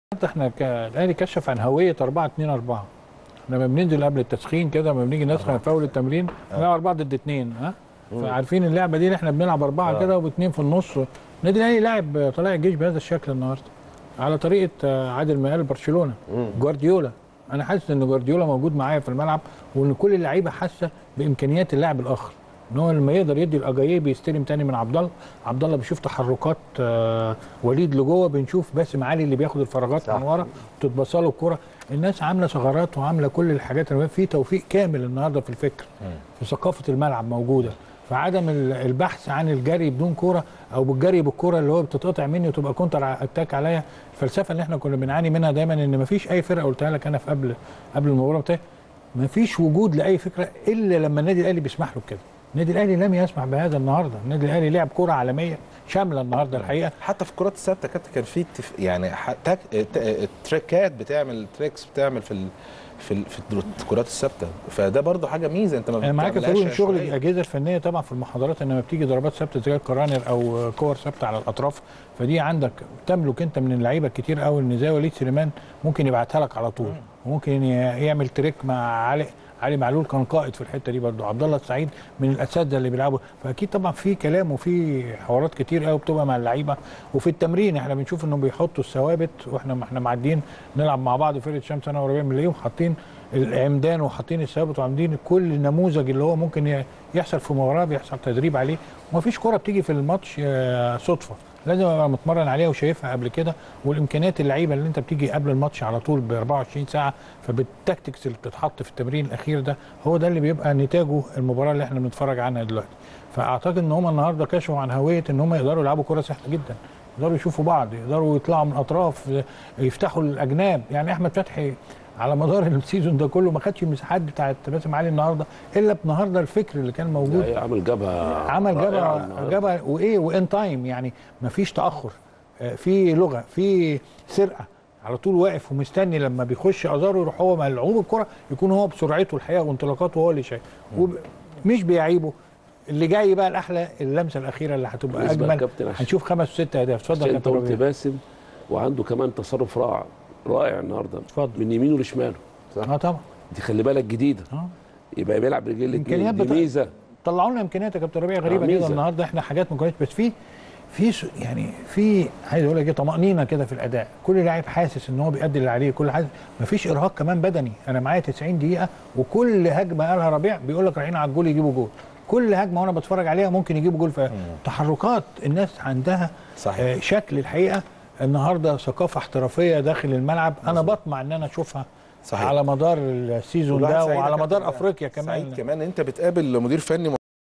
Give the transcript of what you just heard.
احنا ك- الاهلي كشف عن هويه 4 2 4 لما بننزل قبل التسخين كده لما بنيجي نسخن في اول التمرين بنلعب 4 ضد 2 ها فعارفين اللعبه دي اللي احنا بنلعب اربعه آه. كده وباثنين في النص النادي الاهلي لاعب طلائع الجيش بهذا الشكل النهارده على طريقه آه، عادل مقال برشلونه جوارديولا انا حاسس ان جوارديولا موجود معايا في الملعب وان كل اللعيبه حاسه بامكانيات اللاعب الاخر ان هو لما يقدر يدي الاجاييه بيستلم تاني من عبد الله عبد الله بيشوف تحركات آه، وليد لجوه بنشوف باسم علي اللي بياخد الفراغات صح. من ورا تتبصله الكره الناس عامله ثغرات وعامله كل الحاجات اللي في توفيق كامل النهارده في الفكر في ثقافه الملعب موجوده فعدم ال- البحث عن الجري بدون كوره او بالجري بالكوره اللي هو بتتقطع مني وتبقى كونتر اتاك عليا الفلسفه اللي احنا كنا بنعاني منها دايما ان مفيش اي فرقه قلتها لك انا في قبل قبل المباراه بتاعي مفيش وجود لاي فكره الا لما النادي الاهلي بيسمح له بكده النادي الاهلي لم يسمح بهذا النهارده النادي الاهلي لعب كوره عالميه شامله النهارده الحقيقه حتى في الكرات الثابته كانت كان في اتف- يعني ح- تك... ت- تريكات بتعمل تريكس بتعمل في ال... في ال... في الكرات الثابته فده برضو حاجه ميزه انت ما انا معاك يا بتعملهاش فاروق شغل عشوائية. الاجهزه الفنيه طبعا في المحاضرات انما بتيجي ضربات ثابته زي الكرانر او كور ثابته على الاطراف فدي عندك تملك انت من اللعيبه كتير قوي ان زي وليد سليمان ممكن يبعتها لك على طول وممكن ي- يعمل تريك مع علي علي معلول كان قائد في الحته دي برضه عبد الله السعيد من الاساتذه اللي بيلعبوا فاكيد طبعا في كلام وفي حوارات كتير قوي بتبقى مع اللعيبه وفي التمرين احنا بنشوف انهم بيحطوا الثوابت واحنا احنا معديين نلعب مع بعض فرقه شمس انا وربيع بنلاقيهم حاطين العمدان وحاطين الثوابت وعاملين كل نموذج اللي هو ممكن ي- يحصل في مباراه بيحصل تدريب عليه ومفيش كره بتيجي في الماتش آه، صدفه لازم ابقى متمرن عليها وشايفها قبل كده والامكانيات اللعيبه اللي انت بتيجي قبل الماتش على طول ب 24 ساعه فبالتكتكس اللي بتتحط في التمرين الاخير ده هو ده اللي بيبقى نتاجه المباراه اللي احنا بنتفرج عنها دلوقتي فاعتقد ان هم النهارده كشفوا عن هويه ان هم يقدروا يلعبوا كره سهله جدا يقدروا يشوفوا بعض يقدروا يطلعوا من اطراف يفتحوا الاجناب يعني احمد فتحي على مدار السيزون ده كله ما خدش المساحات بتاعت باسم علي النهارده الا النهارده الفكر اللي كان موجود لا، عمل جبهه عمل رائعة جبهه النهاردة. جبهه وايه وان تايم يعني ما فيش تاخر آه، في لغه في سرقه على طول واقف ومستني لما بيخش ازارو يروح هو ملعوب الكره يكون هو بسرعته الحقيقه وانطلاقاته هو اللي شايف وب- مش بيعيبه اللي جاي بقى الاحلى اللمسه الاخيره اللي هتبقى بالنسبة اجمل للكابتن عشان- هنشوف خمس وست اهداف اتفضل عشان يا انت كابتن قلت ربيع. باسم وعنده كمان تصرف رائع رائع النهارده اتفضل. من يمينه لشماله اه طبعا دي خلي بالك جديده اه يبقى بيلعب رجلين إمكانيات الاثنين دي بتا- ميزه طلعوا لنا امكانيات يا كابتن ربيع غريبه آه، جدا ميزة. النهارده احنا حاجات ما كناش بس في في س- يعني في عايز اقول لك ايه طمانينه كده في الاداء كل لاعب حاسس ان هو بيأدي اللي عليه كل حاسس مفيش ارهاق كمان بدني انا معايا 90 دقيقه وكل هجمه قالها ربيع بيقول لك رايحين على الجول يجيبوا جول كل هجمه وانا بتفرج عليها ممكن يجيبوا جول فتحركات الناس عندها صحيح. آه، شكل الحقيقه النهارده ثقافه احترافيه داخل الملعب انا بطمع ان انا اشوفها صحيح. على مدار السيزون والواحد ده سعيد يا وعلى كابتن مدار بقى. افريقيا كمان سعيد كمان انت بتقابل مدير فني